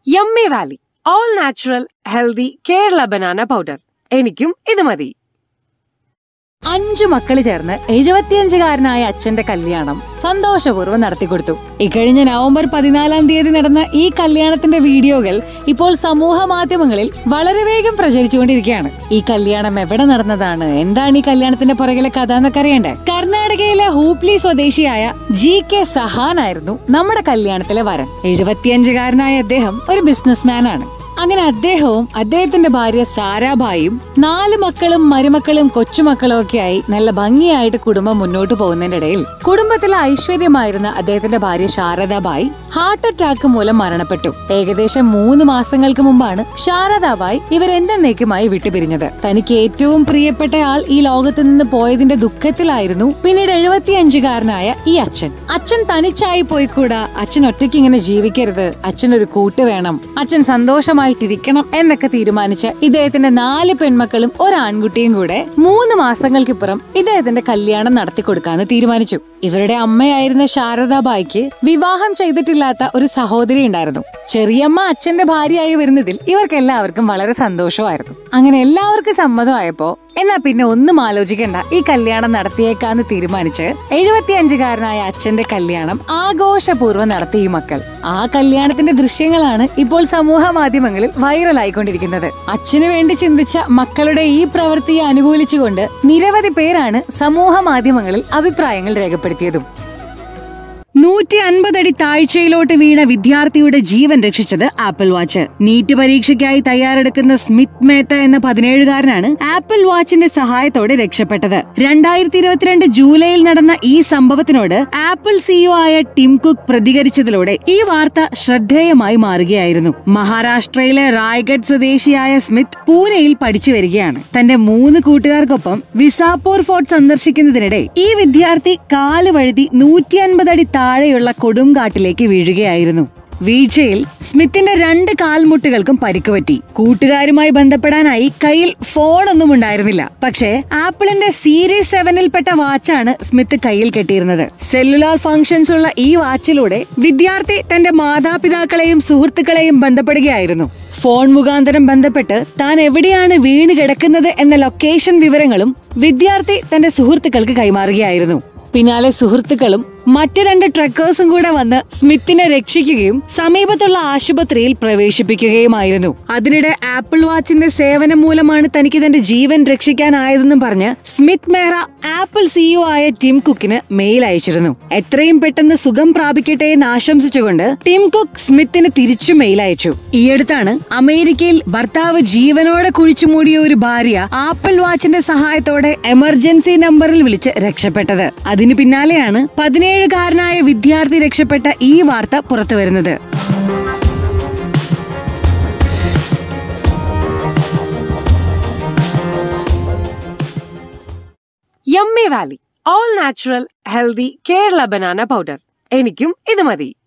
yummy valley all natural healthy Kerala banana powder എനിക്കും ഇത് മതി അഞ്ചു മക്കള് ചേർന്ന് എഴുപത്തിയഞ്ചുകാരനായ അച്ഛന്റെ കല്യാണം സന്തോഷപൂർവ്വം നടത്തിക്കൊടുത്തു ഇക്കഴിഞ്ഞ നവംബർ പതിനാലാം തീയതി നടന്ന ഈ കല്യാണത്തിന്റെ വീഡിയോകൾ ഇപ്പോൾ സമൂഹ മാധ്യമങ്ങളിൽ വളരെ വേഗം പ്രചരിച്ചുകൊണ്ടിരിക്കുകയാണ് ഈ കല്യാണം എവിടെ നടന്നതാണ് എന്താണ് ഈ കല്യാണത്തിന്റെ പുറകിലെ കഥ എന്നൊക്കെ അറിയണ്ടേ കർണാടകയിലെ ഹൂപ്ലി സ്വദേശിയായ ജി കെ സഹാൻ ആയിരുന്നു നമ്മുടെ കല്യാണത്തിലെ വരൻ എഴുപത്തിയഞ്ചുകാരനായ അദ്ദേഹം ഒരു ബിസിനസ്മാൻ ആണ് അങ്ങനെ അദ്ദേഹവും അദ്ദേഹത്തിന്റെ ഭാര്യ സാരാഭായും നാല് മക്കളും മരുമക്കളും കൊച്ചുമക്കളും ഒക്കെയായി നല്ല ഭംഗിയായിട്ട് കുടുംബം മുന്നോട്ട് പോകുന്നതിന്റെ ഇടയിൽ കുടുംബത്തിലെ ഐശ്വര്യമായിരുന്ന അദ്ദേഹത്തിന്റെ ഭാര്യ ശാരദാബായി ഹാർട്ട് അറ്റാക്ക് മൂലം മരണപ്പെട്ടു ഏകദേശം മൂന്ന് മാസങ്ങൾക്ക് മുമ്പാണ് ശാരദാബായി ഇവരെന്തെന്നേക്കുമായി വിട്ടുപിരിഞ്ഞത് തനിക്ക് ഏറ്റവും പ്രിയപ്പെട്ട ആൾ ഈ ലോകത്തു നിന്ന് പോയതിന്റെ ദുഃഖത്തിലായിരുന്നു പിന്നീട് എഴുപത്തിയഞ്ചുകാരനായ ഈ അച്ഛൻ അച്ഛൻ തനിച്ചായി പോയിക്കൂടാ അച്ഛൻ ഒറ്റയ്ക്ക് ഇങ്ങനെ ജീവിക്കരുത് അച്ഛനൊരു കൂട്ട് വേണം അച്ഛൻ സന്തോഷമായിട്ടിരിക്കണം എന്നൊക്കെ തീരുമാനിച്ച ഇദ്ദേഹത്തിന്റെ നാല് പെൺമക്കളും ഒരു ആൺകുട്ടിയും കൂടെ മൂന്ന് മാസങ്ങൾക്കിപ്പുറം ഇദ്ദേഹത്തിന്റെ കല്യാണം നടത്തി കൊടുക്കാന്ന് തീരുമാനിച്ചു ഇവരുടെ അമ്മയായിരുന്ന ശാരദാബായിക്ക് വിവാഹം ചെയ്തിട്ടില്ലാത്ത ഒരു സഹോദരി ഉണ്ടായിരുന്നു ചെറിയമ്മ അച്ഛന്റെ ഭാര്യയായി വരുന്നതിൽ ഇവർക്ക് എല്ലാവർക്കും വളരെ സന്തോഷമായിരുന്നു അങ്ങനെ എല്ലാവർക്കും സമ്മതമായപ്പോ എന്നാ പിന്നെ ഒന്നും ആലോചിക്കണ്ട ഈ കല്യാണം നടത്തിയേക്കാന്ന് തീരുമാനിച്ച് എഴുപത്തിയഞ്ചുകാരനായ അച്ഛന്റെ കല്യാണം ആഘോഷപൂർവ്വം നടത്തി ഈ മക്കൾ ആ കല്യാണത്തിന്റെ ദൃശ്യങ്ങളാണ് ഇപ്പോൾ സമൂഹ മാധ്യമങ്ങളിൽ വൈറലായിക്കൊണ്ടിരിക്കുന്നത് അച്ഛനു വേണ്ടി ചിന്തിച്ച മക്കളുടെ ഈ പ്രവൃത്തിയെ അനുകൂലിച്ചുകൊണ്ട് നിരവധി പേരാണ് സമൂഹ മാധ്യമങ്ങളിൽ അഭിപ്രായങ്ങൾ രേഖപ്പെടുത്തിയതും നൂറ്റി അൻപതടി താഴ്ചയിലോട്ട് വീണ വിദ്യാർത്ഥിയുടെ ജീവൻ രക്ഷിച്ചത് ആപ്പിൾ വാച്ച് നീറ്റ് പരീക്ഷയ്ക്കായി തയ്യാറെടുക്കുന്ന സ്മിത്ത് മേത്ത എന്ന പതിനേഴുകാരനാണ് ആപ്പിൾ വാച്ചിന്റെ സഹായത്തോടെ രക്ഷപ്പെട്ടത് രണ്ടായിരത്തി ഇരുപത്തിരണ്ട് ജൂലൈയിൽ നടന്ന ഈ സംഭവത്തിനോട് ആപ്പിൾ സിഇഒ ആയ ടിം കുക്ക് പ്രതികരിച്ചതിലൂടെ ഈ വാർത്ത ശ്രദ്ധേയമായി മാറുകയായിരുന്നു മഹാരാഷ്ട്രയിലെ റായ്ഗഡ് സ്വദേശിയായ സ്മിത്ത് പൂനെയിൽ പഠിച്ചു വരികയാണ് തന്റെ മൂന്ന് കൂട്ടുകാർക്കൊപ്പം വിസാപൂർ ഫോർട്ട് സന്ദർശിക്കുന്നതിനിടെ ഈ വിദ്യാർത്ഥി കാല് വഴുതി നൂറ്റി അൻപത് അടി താഴെയുള്ള കൊടുങ്കാട്ടിലേക്ക് വീഴുകയായിരുന്നു വീഴ്ചയിൽ സ്മിത്തിന്റെ രണ്ട് കാൽമുട്ടുകൾക്കും പരിക്കുപറ്റി കൂട്ടുകാരുമായി ബന്ധപ്പെടാനായി കയ്യിൽ ഫോണൊന്നും ഉണ്ടായിരുന്നില്ല പക്ഷേ ആപ്പിളിന്റെ സീരീസ് സെവനിൽപ്പെട്ട വാച്ചാണ് സ്മിത്ത് കയ്യിൽ കെട്ടിയിരുന്നത് സെല്ലുലാർ ഫംഗ്ഷൻസ് ഉള്ള ഈ വാച്ചിലൂടെ വിദ്യാർത്ഥി തന്റെ മാതാപിതാക്കളെയും സുഹൃത്തുക്കളെയും ബന്ധപ്പെടുകയായിരുന്നു ഫോൺ മുഖാന്തരം ബന്ധപ്പെട്ട് താൻ എവിടെയാണ് വീണ് കിടക്കുന്നത് എന്ന ലൊക്കേഷൻ വിവരങ്ങളും വിദ്യാർത്ഥി തന്റെ സുഹൃത്തുക്കൾക്ക് കൈമാറുകയായിരുന്നു പിന്നാലെ സുഹൃത്തുക്കളും മറ്റ് രണ്ട് ട്രക്കേഴ്സും കൂടെ വന്ന് സ്മിത്തിനെ രക്ഷിക്കുകയും സമീപത്തുള്ള ആശുപത്രിയിൽ പ്രവേശിപ്പിക്കുകയുമായിരുന്നു അതിനിടെ ആപ്പിൾ വാച്ചിന്റെ സേവനം മൂലമാണ് തനിക്ക് തന്റെ ജീവൻ രക്ഷിക്കാനായതെന്നും പറഞ്ഞ് സ്മിത്ത് മെഹ്റ ആപ്പിൾ സിഇഒ ആയ ടിം കുക്കിന് മെയിൽ അയച്ചിരുന്നു എത്രയും പെട്ടെന്ന് സുഖം പ്രാപിക്കട്ടെ എന്ന് ആശംസിച്ചുകൊണ്ട് ടിം കുക്ക് സ്മിത്തിന് തിരിച്ചു മെയിൽ അയച്ചു ഈയടുത്താണ് അമേരിക്കയിൽ ഭർത്താവ് ജീവനോടെ കുഴിച്ചുമൂടിയ ഒരു ഭാര്യ ആപ്പിൾ വാച്ചിന്റെ സഹായത്തോടെ എമർജൻസി നമ്പറിൽ വിളിച്ച് രക്ഷപ്പെട്ടത് അതിനു പിന്നാലെയാണ് പതിനേഴുകാരനായ വിദ്യാർത്ഥി രക്ഷപ്പെട്ട ഈ വാർത്ത പുറത്തുവരുന്നത് yummy valley all natural healthy Kerala banana powder എനിക്കും ഇത് മതി